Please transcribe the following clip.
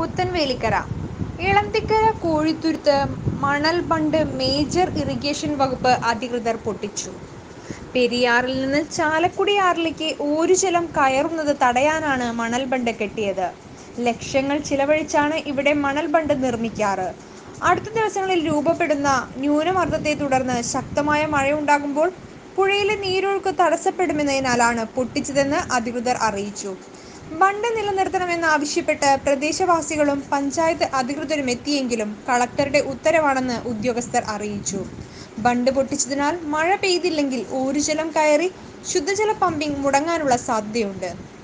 പുത്തൻവേലിക്കര ഇളന്തിക്കര കോഴിത്തുരുത്ത് മണൽ bund major irrigation വകുപ്പ് അധികൃതർ പൊട്ടിച്ചു. പെരിയാറിൽ നിന്ന് ചാലക്കുടിയാറിലേക്ക് ഓരുജലം കയറുന്നത് തടയാനാണ് മണൽ ബണ്ട് കെട്ടിയത്. ലക്ഷങ്ങൾ ചിലവഴിച്ചാണ് ഇവിടെ മണൽ ബണ്ട് നിർമ്മിക്കാറ്. അടുത്ത ദിവസങ്ങളിൽ രൂപപ്പെടുന്ന ന്യൂനമർദത്തെ തുടർന്ന് ശക്തമായ മഴയുണ്ടാകുമ്പോൾ പുഴയിലെ നീരൊഴുക്ക് തടസ്സപ്പെടുമെന്നതിനാലാണ് പൊട്ടിച്ചതെന്ന് അധികൃതർ അറിയിച്ചു. ബണ്ട് നിലനിർത്തണമെന്നാവശ്യപ്പെട്ട് പ്രദേശവാസികളും പഞ്ചായത്ത് അധികൃതരുമെത്തിയെങ്കിലും കളക്ടറുടെ ഉത്തരവാണെന്ന് ഉദ്യോഗസ്ഥർ അറിയിച്ചു. ബണ്ട് പൊട്ടിച്ചതിനാൽ മഴ പെയ്തില്ലെങ്കിൽ ഓരുജലം കയറി ശുദ്ധജല പമ്പിങ് മുടങ്ങാനുള്ള സാധ്യതയുണ്ട്.